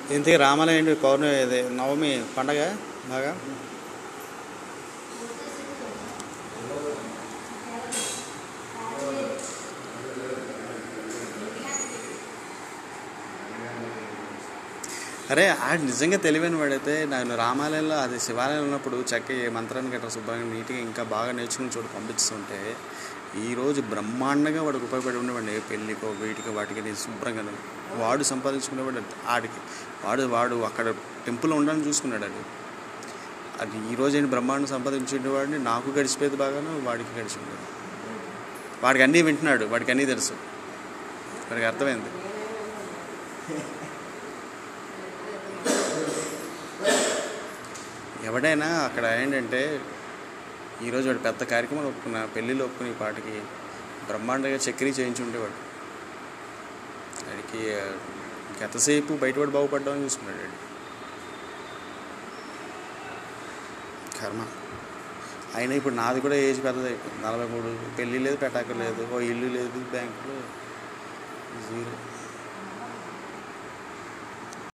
ఇంతకీ రామాలయం ఏంటి పౌర్ణమి ఇది నవమి పండగ బాగా అరే ఆడు నిజంగా తెలివైన వాడైతే నేను రామాలయంలో అది శివాలయంలో ఉన్నప్పుడు చక్కగా ఈ మంత్రాన్ని గట్రా శుభ్రంగా నీట్గా ఇంకా బాగా నేర్చుకుని చోటు పంపిస్తుంటే ఈ రోజు బ్రహ్మాండంగా వాడికి ఉపయోగపడి ఉండేవాడిని ఏ పెళ్ళికో వీటికో వాటికి నేను శుభ్రంగా వాడు సంపాదించుకునేవాడు ఆడికి వాడు వాడు అక్కడ టెంపుల్ ఉండడానికి చూసుకున్నాడు అది అది ఈ రోజు ఏంటి బ్రహ్మాండం సంపాదించేవాడిని నాకు గడిచిపోయేది బాగాను వాడికి గడిచిపోయేది వాడికి అన్నీ వింటున్నాడు వాడికి అన్నీ తెలుసు వాడికి అర్థమైంది ఎవడైనా అక్కడ ఏంటంటే ఈరోజు వాడు పెద్ద కార్యక్రమాలు ఒప్పుకున్న పెళ్ళిళ్ళు ఒప్పుకుని ఈ పాటికి బ్రహ్మాండంగా చక్రీ చేయించి ఉండేవాడు వాడికి ఆ, ఎంతసేపు బయటపడి బాగుపడ్డామని చూసుకున్నాడు వాడు కర్మ అయినా ఇప్పుడు నాది కూడా ఏజ్ పెద్దది అయిపోయింది నలభై మూడు పెళ్ళి లేదు పెట్టాక లేదు ఓ ఇల్లు లేదు బ్యాంకులో జీరో